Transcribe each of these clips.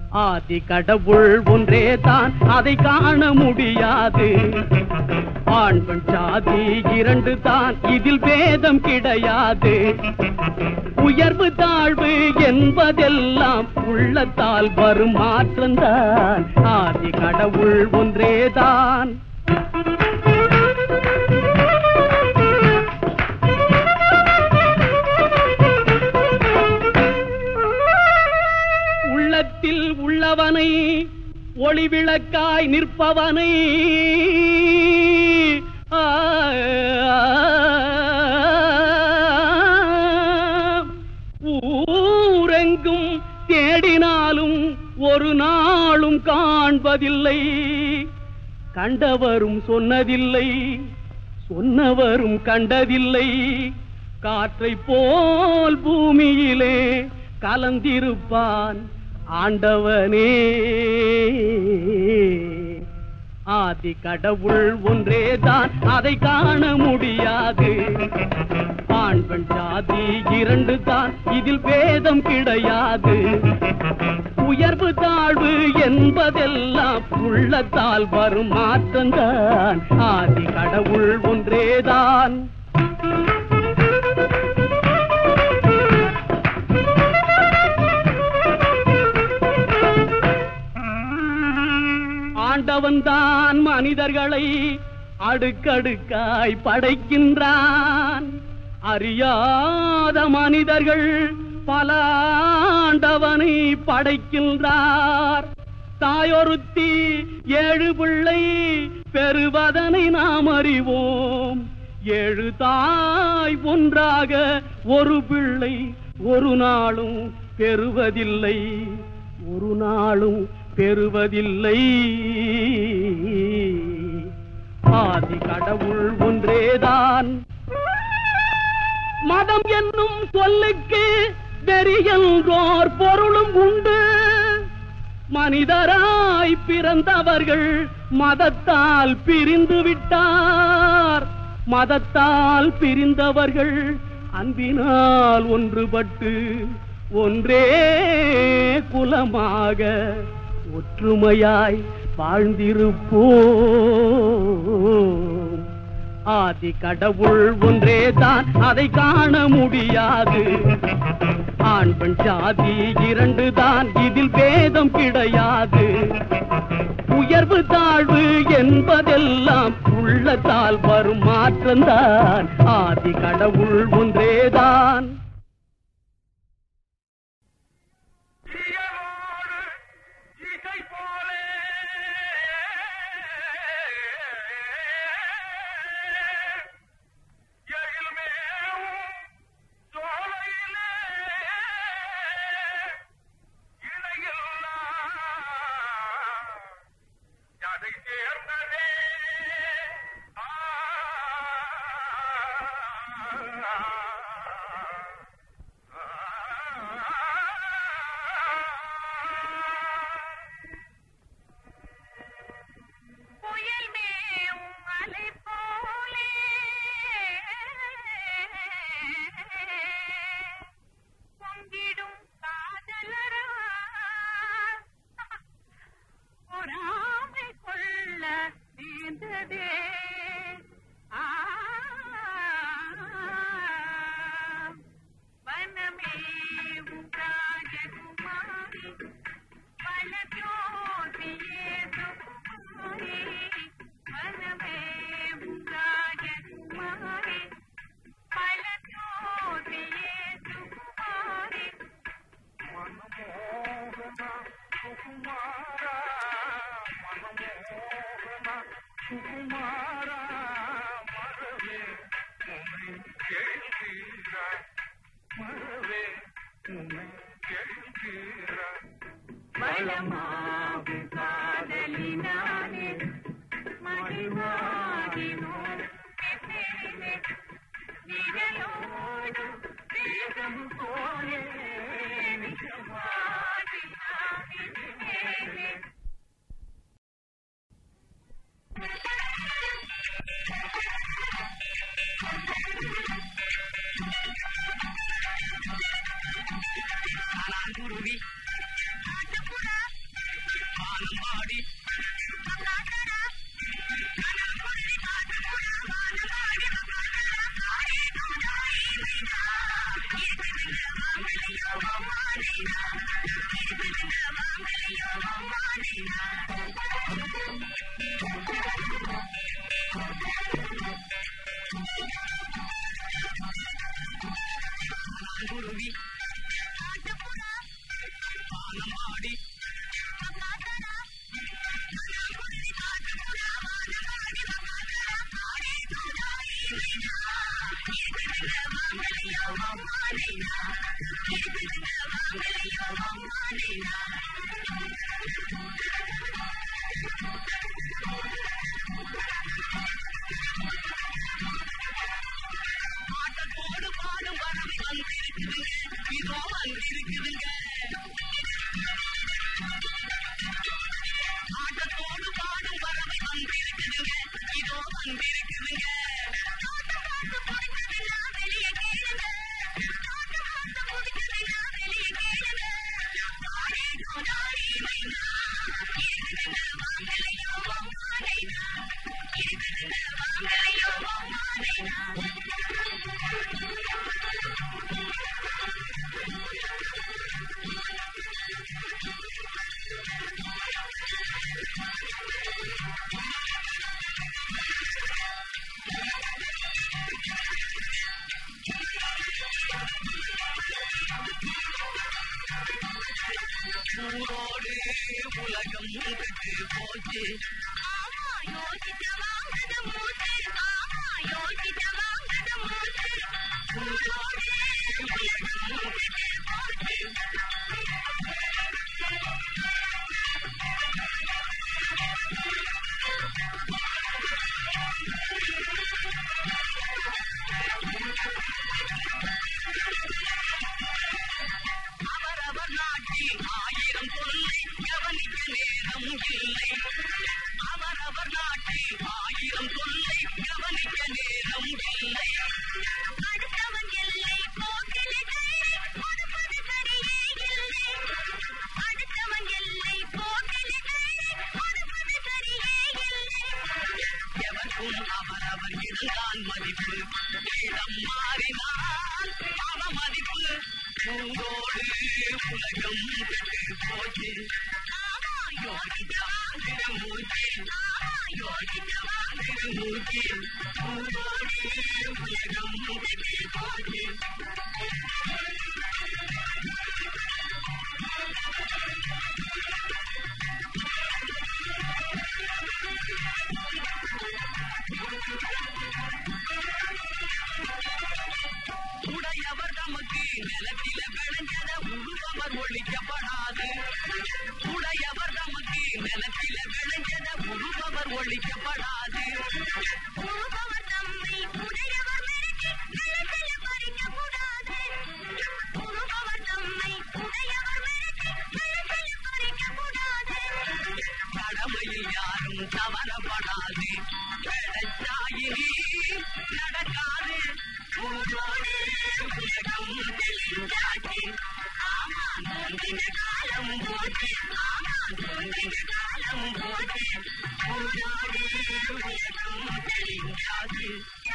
ஆதி கடவுள் ஒன்றே தான் அதை காண முடியாது ஆண் பெண் சாதி இரண்டு தான் இதில் பேதம் கிடையாது உயர்வு தாழ்வு என்பதெல்லாம் உள்ளத்தால் வரும் மாற்றம்தான் ஆதி கடவுள் ஒன்றேதான் உள்ளத்தில் உள்ளவனை ஒளிவிளக்காய் நிற்பவனை ஆ, ஊரெங்கும் தேடினாலும் ஒரு நாளும் காண்பதில்லை கண்டவரும் சொன்னதில்லை சொன்னவரும் கண்டதில்லை காற்றை போல் பூமியிலே கலந்திருப்பான் ஆண்டவனே ஆதி கடவுள் ஒன்றேதான் அதை காண முடியாது ஆண் பெண் சாதி இரண்டு தான் இதில் பேதம் கிடையாது உயர்வு தாழ்வு என்பதெல்லாம் உள்ளத்தால் வரும் மாற்றம்தான் ஆதி கடவுள் ஒன்றேதான் ஆண்டவன்தான் மனிதர்களை அடுக்கடுக்காய் படைக்கின்றான் அறியாத மனிதர்கள் பல ஆண்டவனை படைக்கின்றார் தாயொருத்தி ஏழு பிள்ளை பெறுவதனை நாம் அறிவோம் ஏழு தாய் ஒன்றாக ஒரு பிள்ளை ஒரு நாளும் பெறுவதில்லை ஒரு நாளும் பெறுவதில்லை ஆதி கடவுள் ஒன்றேதான் மதம் என்னும் சொல்லுக்கு வெறியன்றோர் பொருளும் உண்டு மனிதராய் பிறந்தவர்கள் மதத்தால் பிரிந்து விட்டார் மதத்தால் பிரிந்தவர்கள் அன்பினால் ஒன்றுபட்டு ஒன்றே குலமாக ஒற்றுமையாய் வாழ்ந்திருப்போம் ஆதி கடவுள் ஒன்றேதான் அதை காண முடியாது ஆண் பெண் சாதி இரண்டு தான் இதில் பேதம் கிடையாது உயர்வு தாழ்வு என்பதெல்லாம் உள்ளத்தால் வரும் மாற்றம்தான் ஆதி கடவுள் ஒன்றேதான் இயலோடு இசை போலே எழில்மேவும் சோலையிலே இணையில்லா அதை சேர்ந்ததே புயல் மேவும் அலை போலே பொங்கிடும் காதலரா பொறாமை கொள்ள நேர்ந்ததே ஆ வனமேவும் ராஜகுமாரி பல ஜோதியே சுகுமாரி வனமேவும் ராஜகுமாரி பல ஜோதியே சுகுமாரி மனமோகன சுகுமாரா மனமோகன சுகுமாரா மரவே உன்னை கேள்கிறாய் மரவே உன்னை கேள்கிறாய் வளமாகும் காதலினானே மகிழ்வாகினோம் எப்பேரே நிழலோடு வேகம் போலே நிஜமாகினானே வானமாடி பாட்டத்தோடு பாடும் வரவை வந்திருக்குதுங்க இதோ வந்திருக்குதுங்க ஆட்டத்தோடு பாடும் வரவை வந்திருக்குதுங்க இதோ வந்திருக்குதுங்க ஊரோடு உலகம் கெட்டு போச்சு ஊரோடு உலகம் கெட்டு போச்சு அவரவர் நாட்டில் ஆயிரம் தொல்லை கவனிக்க நேரம் இல்லை அவரவர் நாட்டில் ஆயிரம் தொல்லை கவனிக்க நேரம் இல்லை அடுத்தவன் எல்லை போக்கிலே கையை கொடுப்பது சரியே இல்லை அடுத்தவன் எல்லை போக்கிலே கையை கொடுப்பது சரியே இல்லை எவருக்கும் அவரவர் இதுதான் மதிப்பு இடம் மாறினால் அவ மதிப்பு ஊரோடு உலகம் கெட்டு போச்சு யோகித்தான் திருமூச்சி யோகித்தான் திருமூச்சி ஊரோடு உலகம் கெட்டு போச்சு உடையவர் நமக்கு நிலத்தில விளைஞ்சத உழுபவர் ஒழிக்கப்படாது உடையவர் நமக்கு நிலத்தில விளைஞ்சத உழுபவர் ஒழிக்கப்படாது உழுபவர் தம்மை உடையவர் மிரட்டி நிலத்திலே பறிக்கக் கூடாது. உழுபவர் தம்மை உடையவர் மிரட்டி நிலத்திலே பறிக்கக் கூடாது. கடமையில் யாரும் தவறப்படாது கிடைச்சாயினி நடக்காது ஊரோடு உலகம் தெளிந்தாச்சு ஆமா தோன்றின காலம் போச்சு ஆமா தோன்றின காலம் போச்சு ஊரோடு உலகம் தெளிந்தாச்சு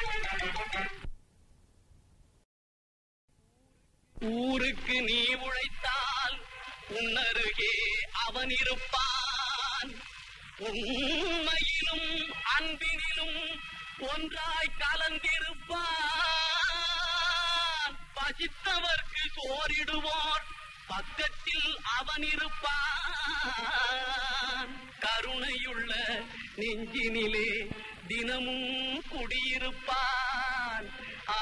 ஊருக்கு நீ உழைத்தால் உன்னருகே அவன் இருப்பான் உண்மையிலும் அன்பினிலும் ஒன்றாய் கலந்திருப்பான் பசித்தவர்க்கு சோறிடுவோர் பக்கத்தில் அவன் இருப்பான் கருணையுள்ள நெஞ்சினிலே தினமும் குடியிருப்பான்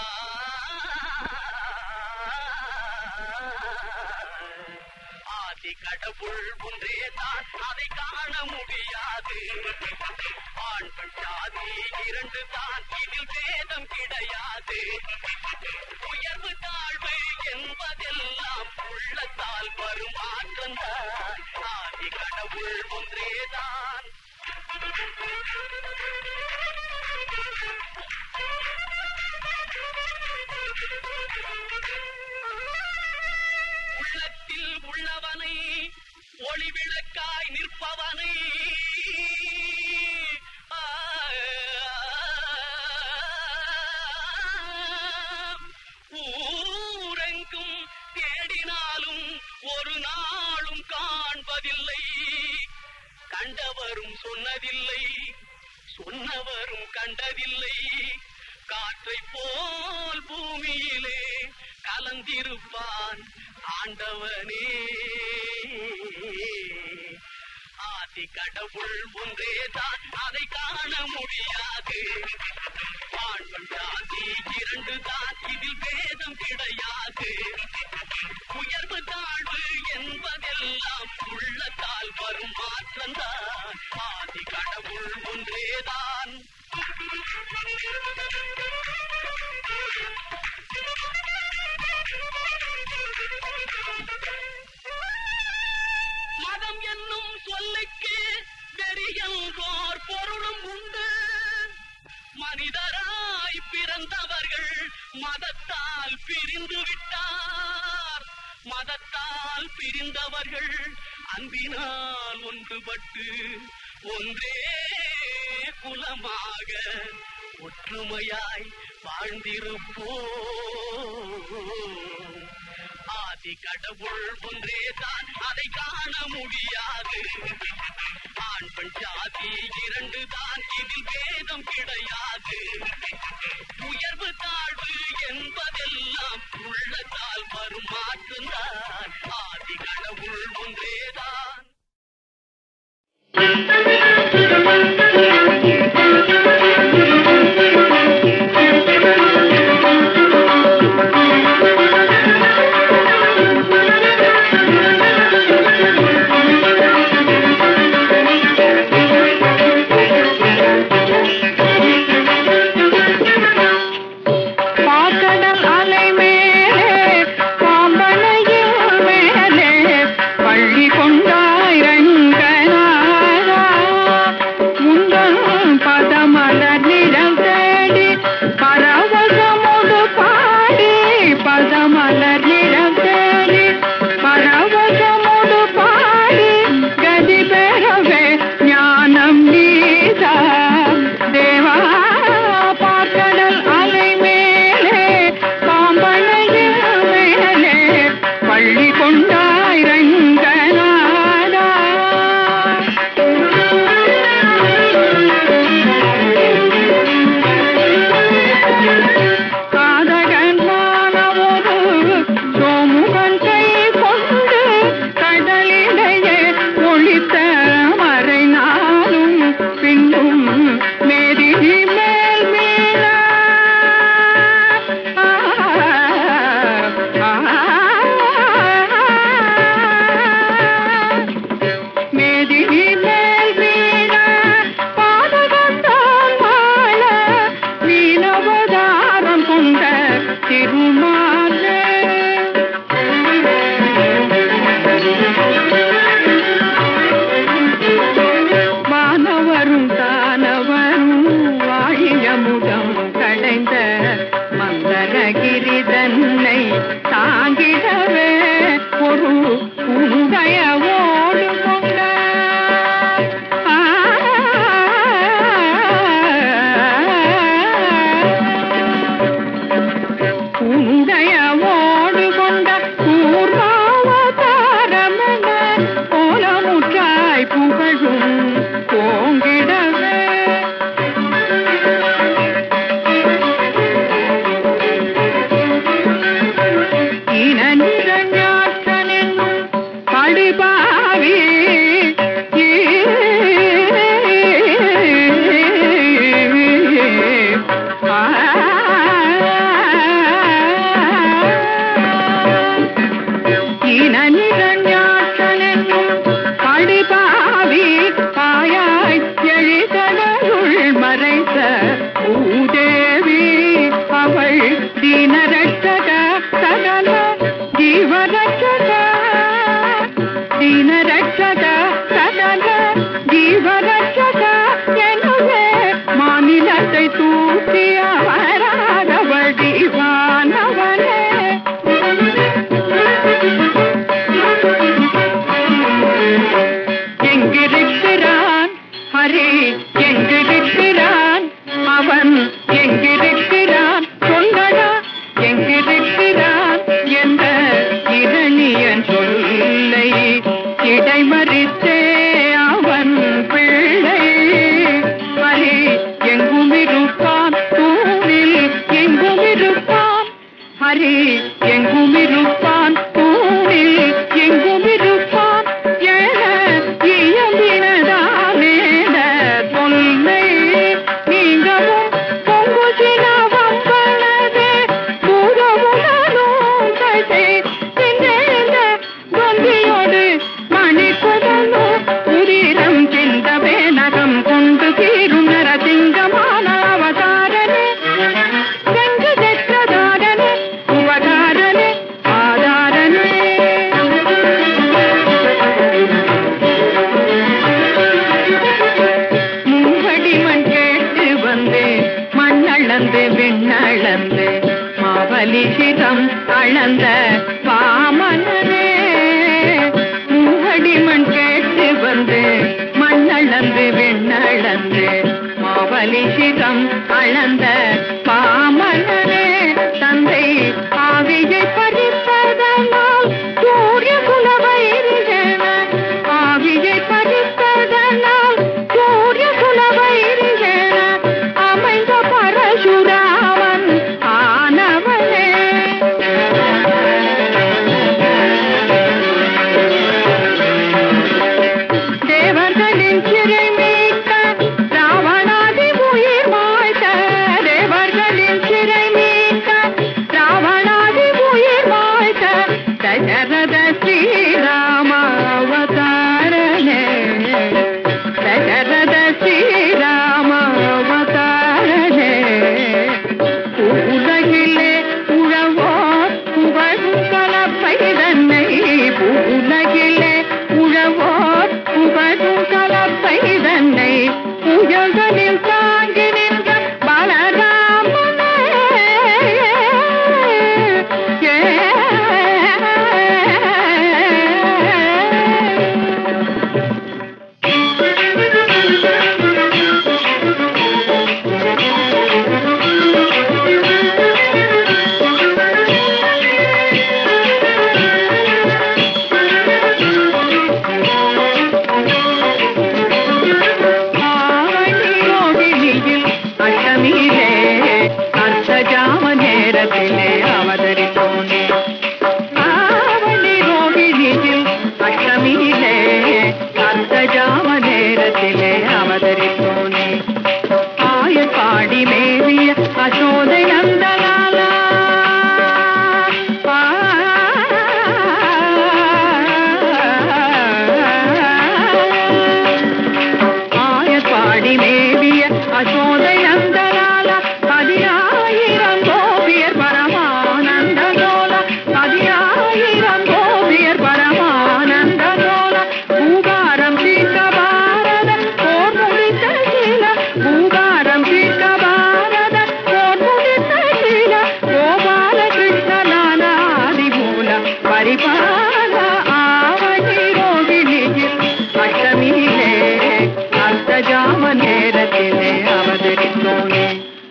ஆதி கடவுள் ஒன்றே தான் அதை காண முடியாது ஆண்கள் ஜாதி இரண்டு தான் இதில் பேதம் கிடையாது உயர்வு தாழ்வு என்பதெல்லாம் உள்ளத்தால் வரும் மாற்றம்தான் ஆதி கடவுள் ஒன்றேதான் உள்ளத்தில் உள்ளவனை ஒளி விளக்காய் நிற்பவனை ஆ, ஊரெங்கும் தேடினாலும் ஒரு நாளும் காண்பதில்லை கண்டவரும் சொன்னதில்லை சொன்னவரும் கண்டதில்லை காற்றை போல் பூமியிலே கலந்திருப்பான் ஆண்டவனே ஆதி கடவுள் ஒன்றே தான் அதை காண முடியாது ஆண்கள் ஜாதி இரண்டு தான் இதில் பேதம் கிடையாது உயர்வு தாழ்வு என்பதெல்லாம் உள்ளத்தால் வரும் மாற்றம்தான் ஆதி கடவுள் ஒன்றேதான் மதம் என்னும் சொல்லுக்கு வெறியங்கோர் பொருளும் உண்டு மனிதராய் பிறந்தவர்கள் மதத்தால் பிரிந்து விட்டார் மதத்தால் பிரிந்தவர்கள் அன்பினால் ஒன்றுபட்டு ஒன்றே குலமாக ஒற்றுமையாய் வாழ்ந்திருப்போம் ஆதி கடவுள் ஒன்றே தான் அதை காண முடியாது ஆண் பெண் ஜாதி இரண்டு தான் இதில் பேதம் கிடையாது உயர்வு தாழ்வு என்பதெல்லாம் உள்ளத்தால் வரும் மாற்றுந்தான் ஆதி கடவுள் ஒன்றேதான் பாக்கடல் அலை மேலே பாம்பனையில் மேலே பள்ளி கொண்டாய் ரங்கநாதா முந்தன் பதமலர் நிறம் தேடி பரவசமுடு பாடி பதமலர் நிறம் தேடி பரவசமுடு பாடி கதி பெறவே ஞானம் நீதா தேவா பாக்கடல் அலை மேலே பாம்பனையில் மேலே பள்ளி கொண்டாய் ரங்கநாதா காதகன்மான ஒரு சோமுகன் கை கொண்டு கடலிடையே ஒளித்த மறைநாளும் பின்னும் மேரி மேல் மீள மேதினி மேல் வீண பாதகந்தான் வாழ மீனவதாரம் கொண்ட திருமாலே வானவரும் தானவரும் வாழிய முதம் கடைந்த மந்தரகிரி தன்னை தாங்கிடவே ஒரு உதயவோடு கொண்ட ஆ, உதயவோடு கொண்ட கூர்மாவதாரமென கோலமுற்றாய் புகழும் கோங்கிடவே இன நிறஞாற்றனென்னும் படுபாவி இன நிறஞாற்றனென்னும் படுபாவி பாயாய் எழிதலுள் மறைத்த பூதேவி அவள் தீனரட்சக சகல ஜீவரட்சக தீனரட்சக சகல ஜீவரட்சக எனவே மாநிலத்தை தூக்கி அவராதவள் தீவானவனே எங்கிருக்கிறான் ஹரி எங்கிருக்கிறான் அவன் எங்கிருக்கிறான் சொல்லடா எங்கிருக்கிறான் என்ற இரணியன் சொல்லை இடைமறித்தே அவன் பிள்ளை விண்ணளந்து மாவலி சிரம் அளந்த பாமனரே மூவடி மண் கேட்டு வந்து மண்ணளந்து விண்ணளந்து மாவலி சிரம் அளந்த பாமனரே தந்தை ஆவியை பறிப்பதனால் சூரிய குலவைரிகன ஆவியை பறிப்பதனால் சூரிய குலவைரிகன அமைந்த பரசுராமன் ஆனவனே தேவர்களின் சிறை மீட்க ராவணாதி உயிர் மாய்த்த தேவர்களின் சிறை மீட்க ராவணாதி உயிர் மாய்த்த தசரத ஸ்ரீராம அவதாரனே தசரத ஸ்ரீராம அவதாரனே உலகிலே உழவோ புகழும் கலப்பை தன்னை உலகிலே உழவோ புகழும் கலப்பை தன்னை புயல்களில் தாங்கி நின்ற பலராமனே ஆவணி ரோகிணியில் அஷ்டமியிலே அர்த்தஜாம நேரத்திலே அவதரித்தோனே ஆவணி ரோகிணியில் அஷ்டமியிலே அர்த்தஜாம நேரத்திலே அவதரித்தோனே ஆயப்பாடி மேவிய அசோதை நந்தலாலா ஆயப்பாடி மேவிய அசோதை நந்தலால பதினாயிரம் கோபியர் பரமானந்த லோல பதினாயிரம் கோபியர் பரமானந்த லோல பூகாரம் தீர்க்க பாரத போர் முடித்த சீல பூகாரம் தீர்க்க பாரத போர் முடித்த சீல கோபால கிருஷ்ணனாதி மூல பரிபால ஆவணி ரோகிணியில் அஷ்டமியிலே அர்த்தஜாம நேரத்திலே அவதரித்தோனே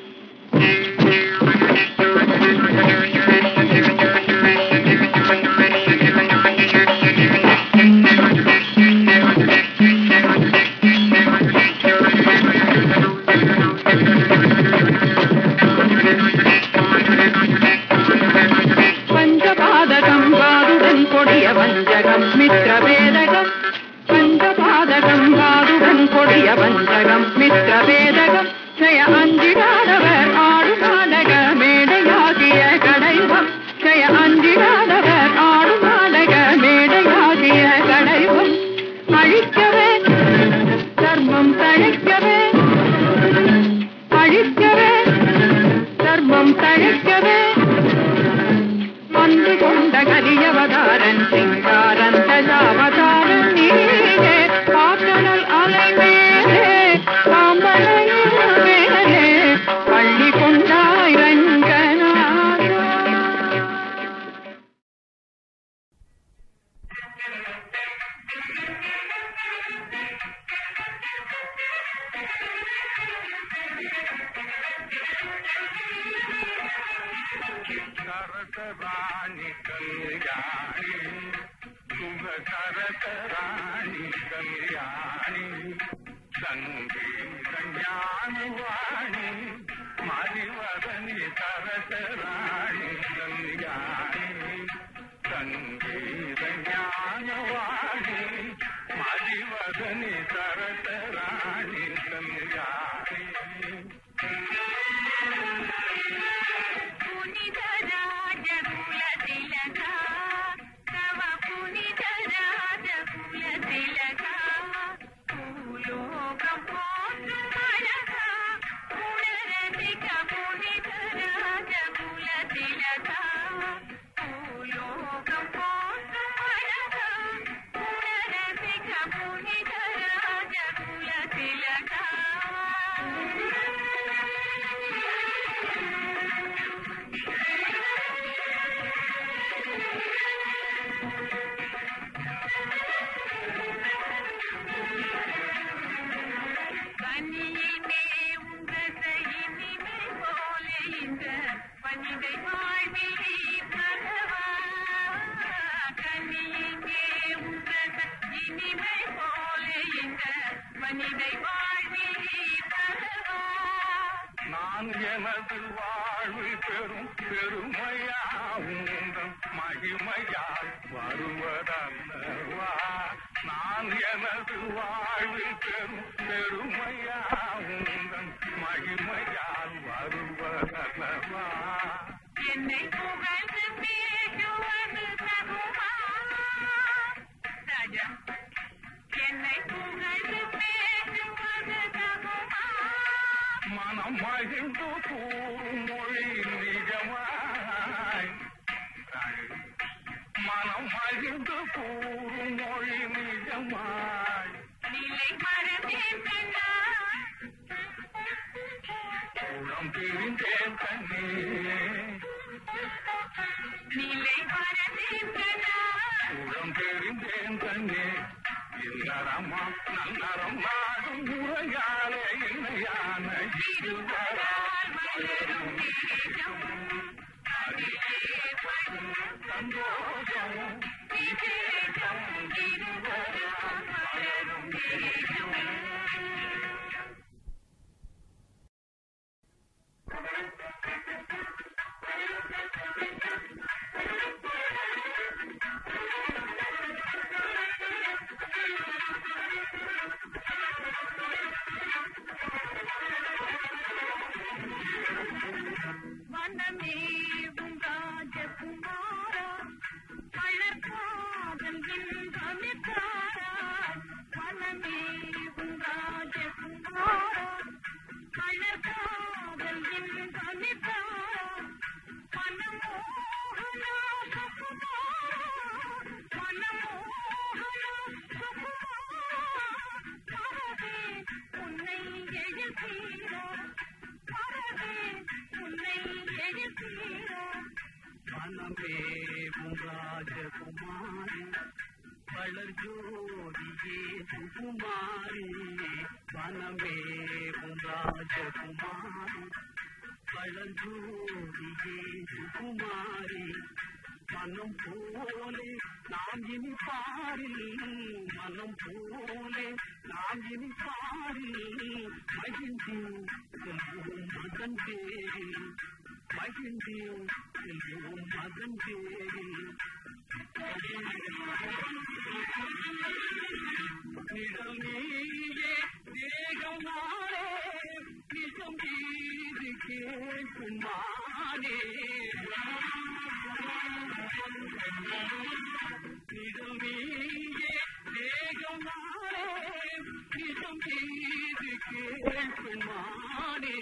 பஞ்சபாதகம் வாதுடன் கொடிய வஞ்சகம் மித்திரவேதகம் பஞ்சபாதகம் வாதுடன் கொடிய வஞ்சகம் மித்திரவேதகம் ஜெய அஞ்சிடாதவர் ஆடு நாடக மேடையாகிய கடைவம் ஜெய அஞ்சிடாதவர் ஆடு நாடக மேடையாகிய கடைவம் அழிக்கவே தர்மம் தழைக்கவே அழிக்கவே தர்மம் தழைக்கவே வந்து கொண்ட கலியவதாரன் சிங்காரன் தஜாவதாரன் நீயே பாக்கடல் அலை மேலே பாம்பனையில் மேலே பள்ளி கொண்டாய் ரங்கநாதா சரசராணி கல்யாணி சுக சரசராணி கல்யாணி சங்கீத ஞானவாணி மதிவதனி சரசராணி கல்யாணி சங்கீத ஞானவாணி மதிவதனி சரசராணி கல்யாணி புனித ராஜகுல திலகா தவ புனித ராஜகுல திலகா பூலோகம் போற்றும் அழகா குணரசிக புனித ராஜகுல இந்த மனிதை வாழ்விலே தரவா நான் எனது வாழ்வு பெரும் பெருமையாவுந்தம் மகிமையால் வருவதல்லவா நான் எனது வாழ்வு பெரும் பெருமையாவுந்தம் மகிமையால் வருவதல்லவா என்னை புகழ்ந்து பேசுவது தகுமா ராஜா என்னை புகழ்ந்து பேசுவது தகுமா மனம் மகிழ்ந்து கூறும் மொழி நிஜமாய் மனம் மகிழ்ந்து கூறும் மொழி நிஜமாய் நிலை மறந்தேன் கண்ணா உளம் பிரிந்தேன் கண்ணே நிலை மறந்தேன் கண்ணா உளம் தெரிந்தேன் கண்ணே இல்லறமா நல்லறம் நாடும் முறையாலே இணையான இருவரால் மலரும் தேகம் அதிலே படும் சந்தோஷம் விசேஷம் இருவரால் மலரும் தேகம் வனமே ராஜகுமாரா அழகாதல் வெண்கமித்தாரா வனமே ராஜகுமாரா அழகாதல் வெண்கமித்தாரா மனமோகனா சுகுமாரா மனமோகனா சுகுமாரா பரவே உன்னை எழுப்பீரோ பரவே உன்னை எழுப்பீரோ மனமே ராஜகுமாரி வளர் ஜோதியே சுகுமாரி மனமே ராஜகுமாரி வளர் ஜோதியே சுகுமாரி மனம் போலே நாம் இனி பாரில் மனம் போலே நாம் இனி பாரில் மகிழ்ந்து செல்வோம் மகன் பேரில் மகிழ்ந்து செல்வோம் மகன் பேரில் நிழல் நீயே தேகம் நாளே நிஜம் மீது கேட்கும் மானே நிழல் நீயே தேகம் நாளே நிஜம் மீது கேட்கும் மானே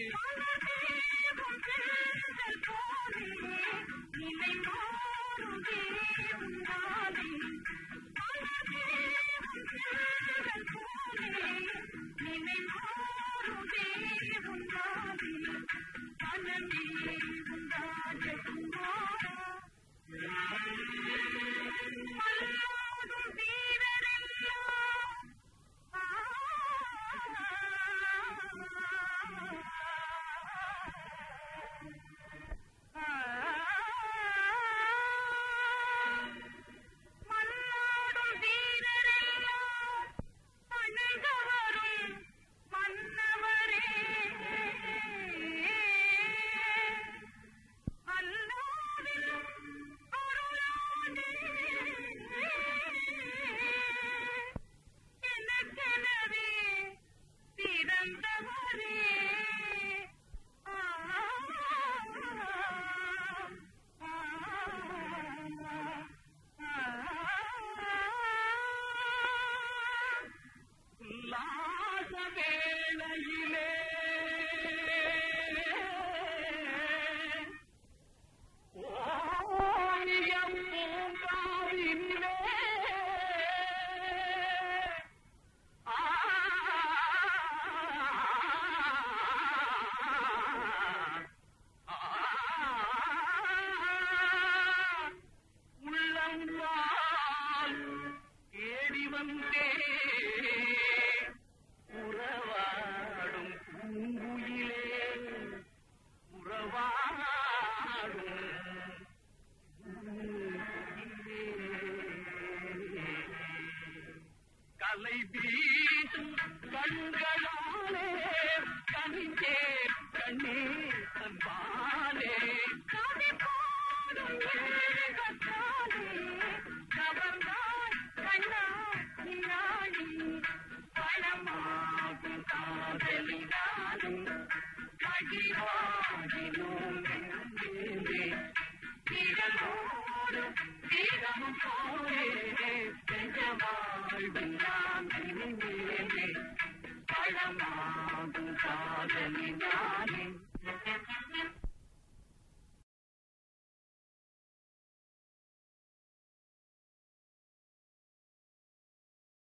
மன்னாடும் வீரரெல்லாம் அணைகவரும் மன்னவரே அல்லாவிலும் அருளானே எனக்கெனவே பிறந்தவரே ஆ உல்லாச வேளையிலே ஓவியம் பூங்காவினிலே ஆ உள்ளங்கால் ஏறி வந்தே உறவாடும் பூங்குயிலே உறவாடும் பூங்குயிலே. கலை தீ கண்களாலே கனிஞ்சே கண்ணே அன்பாலே கவி போடும் ஏகத்தாலே கவர்ந்தாய் கண்ணா நீராடி பழமாகும் காதலினாலும் மகிழாடினோம் என்றே திகழோடு தீரமும் போலே செஞ்ச வாழ்வெல்லாம் இனிமேலே பழமாகும் காதலினாலே